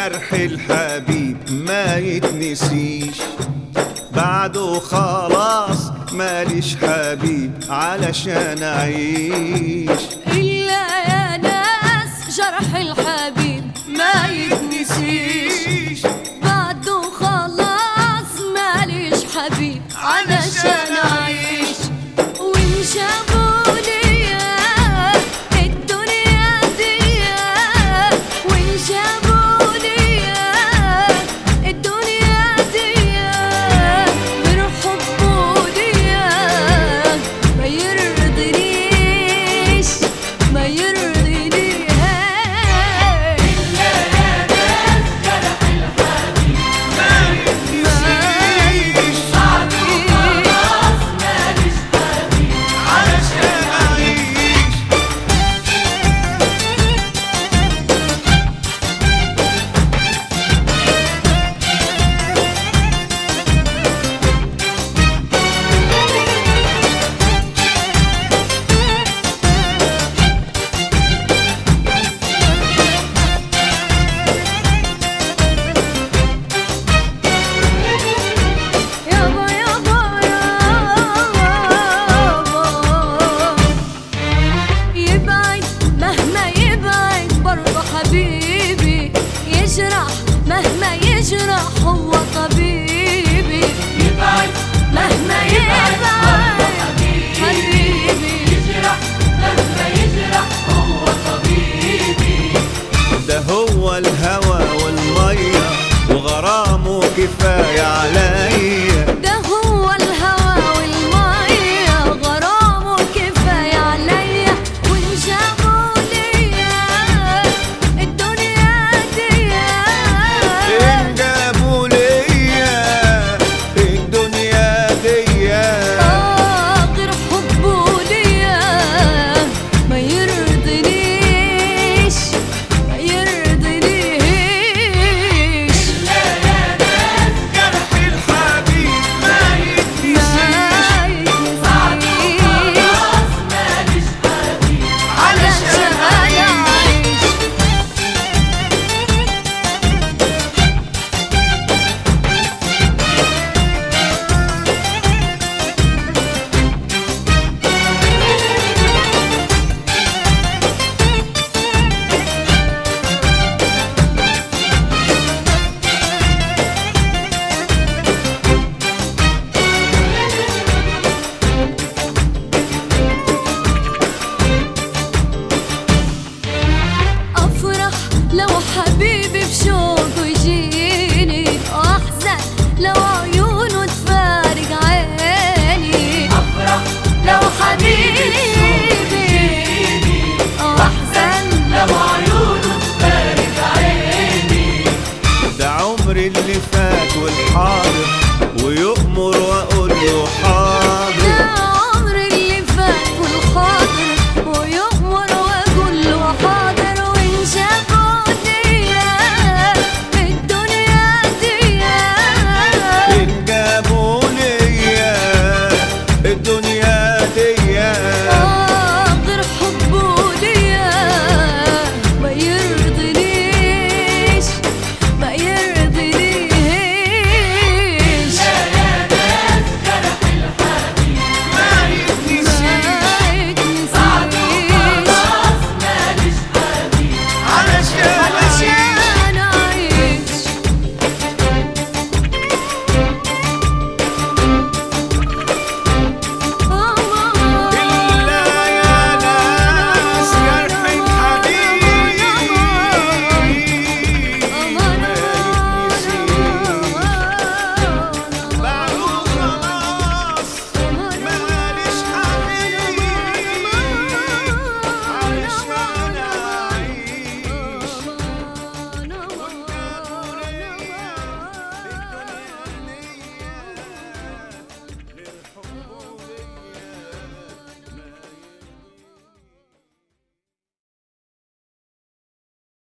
جرح الحبيب ما يتنسيش بعده خلاص ماليش حبيب علشان اعيش إلا يا ناس جرح الحبيب ما يتنسيش بعده خلاص ماليش حبيب علشان أعيش وإن جابوا ليا الدنيا دي وإن جابوا ليا الدنيا دي غير حبه ليا ما يرضينيش ما يرضينيش علشان اعيش يابا يابا يابا يبعد مهما يبعد برضه حبيبي يجرح مهما يجرح هو طبيبي يبعد مهما يبعد حبيبي يجرح مهما يجرح هو طبيبي ده هو الهوى والمية وغرامه كفاية عليا ده هو الهوى والمية غرامه كفاية عليا وإن جابوا ليا الدنيا دي إن جابوا ليا الدنيا دي آه غير حبه ليا ما يرضينيش ما يرضينيش جرح الحبيب ما يتنسيش ما يتنسيش ماليش حبيب علشان أعيش افرح لو حبيبي بشوقه يجيني واحزن لو عيونه تفارق عيني افرح لو حبيبي واحزن لو عيونه تفارق عيني ده عمري اللي فات والحاضر ويؤمر واقول له حاضر